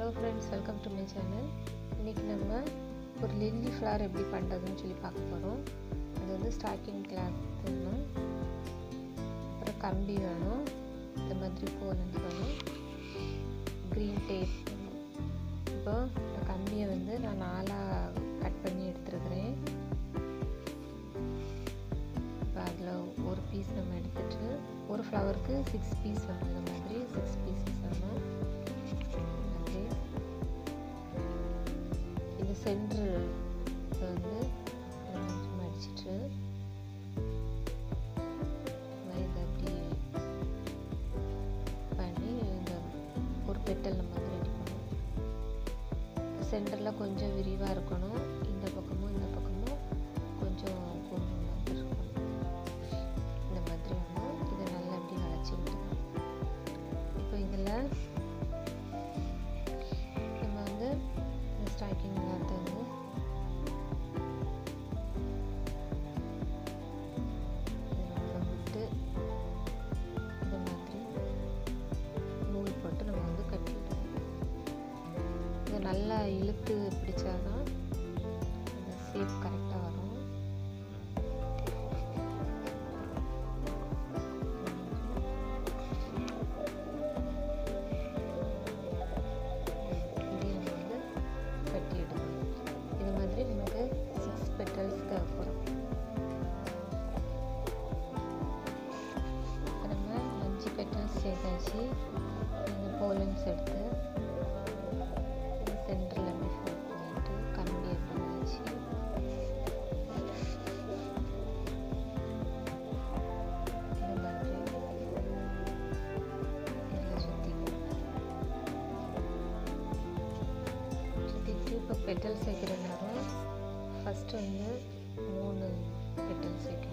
friends welcome to my channel இன்றைக்கி நம்ம ஒரு லில்லி ஃப்ளவர் எப்படி பண்ணுறதுன்னு சொல்லி பார்க்க போகிறோம் அது வந்து ஸ்டாக்கிங் கிளாத் வேணும் அப்புறம் கம்பி வேணும் இந்த மாதிரி போலன்ஸ் வேணும் க்ரீன் டேப் வேணும் இப்போ இந்த கம்பியை வந்து நான் நாலாக கட் பண்ணி எடுத்துருக்கிறேன் இப்போ அதில் ஒரு பீஸ் நம்ம எடுத்துட்டு ஒரு ஃப்ளவருக்கு சிக்ஸ் பீஸ் வேணும் இந்த மாதிரி சிக்ஸ் பீசஸ் வேணும் மாதிரி இது சென்ட்ரு வந்து கொஞ்சம் அடிச்சிட்டு இதை அப்படி பண்ணி இந்த ஒரு பெட்டல் நம்ம வந்து ரெடி பண்ணுவோம் சென்டரில் கொஞ்சம் விரிவாக இருக்கணும் இந்த பக்கமும் இந்த பக்கமும் கொஞ்சம் கொஞ்சம் வந்து இருக்கணும் இந்த மாதிரி வேணும் இதை நல்லா இப்படி வளைச்சி விட்டுருவோம் இப்போ இதில் நம்ம வந்து இந்த ஸ்டாக்கிங் கிளாத்தை வந்து இதில் விட்டு இந்த மாதிரி நூல் போட்டு நம்ம வந்து கட்டி விடுவோம் இதை நல்லா இழுத்து பிடிச்சாதான் அந்த ஷேப் கரெக்டாக வரும் இதே நம்ம வந்து கட்டி எடுக்கணும் இது மாதிரி நமக்கு சிக்ஸ் பெட்டல்ஸ் தேவைப்படும் இப்போ நம்ம அஞ்சு பெட்டல்ஸ் சேர்த்தாச்சு இந்த போலன்ஸ் எடுத்து சென்டரில் அப்படி ஃபோல்ட் பண்ணிட்டு கம்பி அப்படி வச்சு இந்த மாதிரி இதில் சுற்றிக்கணும் சுற்றிட்டு இப்போ பெட்டல் சேர்க்குற நேரம் ஃபஸ்ட்டு வந்து மூணு பெட்டல் சேர்க்கணும்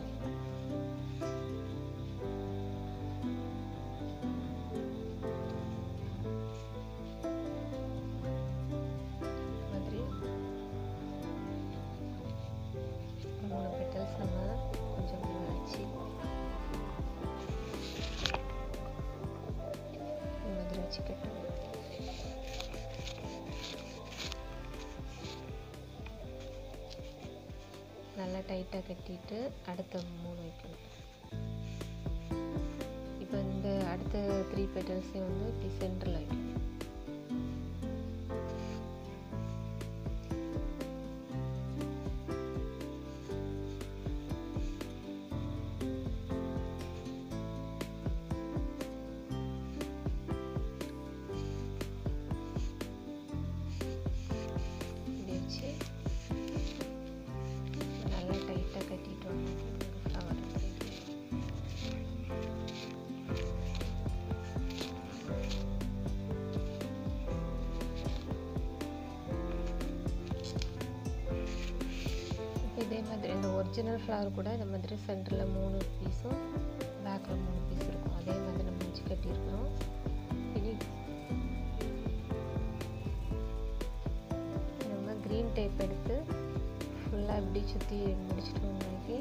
மாதிரி மூணு பெட்டல்ஸ் நம்ம கொஞ்சம் இப்படி வச்சு இந்த மாதிரி வச்சு கட்டணும் நல்லா டைட்டாக கட்டிட்டு அடுத்த மூணு வைக்கணும் இப்போ இந்த அடுத்த த்ரீ பெட்டல்ஸையும் வந்து இப்படி சென்டரில் வைக்கணும் இப்படி வச்சு நல்லா டைட்டாக கட்டிட்டு வாங்க ஒரு ஃப்ளவர் இப்போ இதே மாதிரி இந்த ஒரிஜினல் ஃப்ளவர் கூட இந்த மாதிரி சென்டரில் மூணு பீஸும் பேக்கில் மூணு பீஸ் இருக்கும் அதே மாதிரி நம்ம வச்சு கட்டியிருக்கிறோம் இனி நம்ம க்ரீன் டேப் எடுத்து ஃபுல்லாக இப்படி சுற்றி முடிச்சிட்டோம்னாக்கி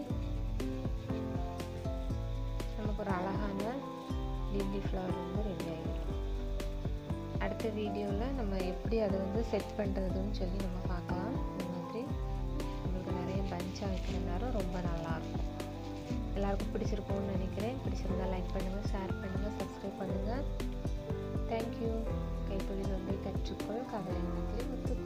நமக்கு ஒரு அழகான லில்லி ஃப்ளவர் வந்து ரெடி ஆகிடும் அடுத்த வீடியோவில் நம்ம எப்படி அதை வந்து செட் பண்ணுறதுன்னு சொல்லி நம்ம பார்க்கலாம் இந்த மாதிரி நம்மளுக்கு நிறைய பஞ்சாக வைக்கிற நேரம் ரொம்ப நல்லாயிருக்கும் எல்லாருக்கும் பிடிச்சிருக்கும்னு நினைக்கிறேன் பிடிச்சிருந்தா லைக் பண்ணுங்கள் ஷேர் பண்ணுங்கள் சப்ஸ்கிரைப் பண்ணுங்கள் தேங்க்யூ கைத்தொழில் வந்து கற்றுக்கொள் கவலை வந்து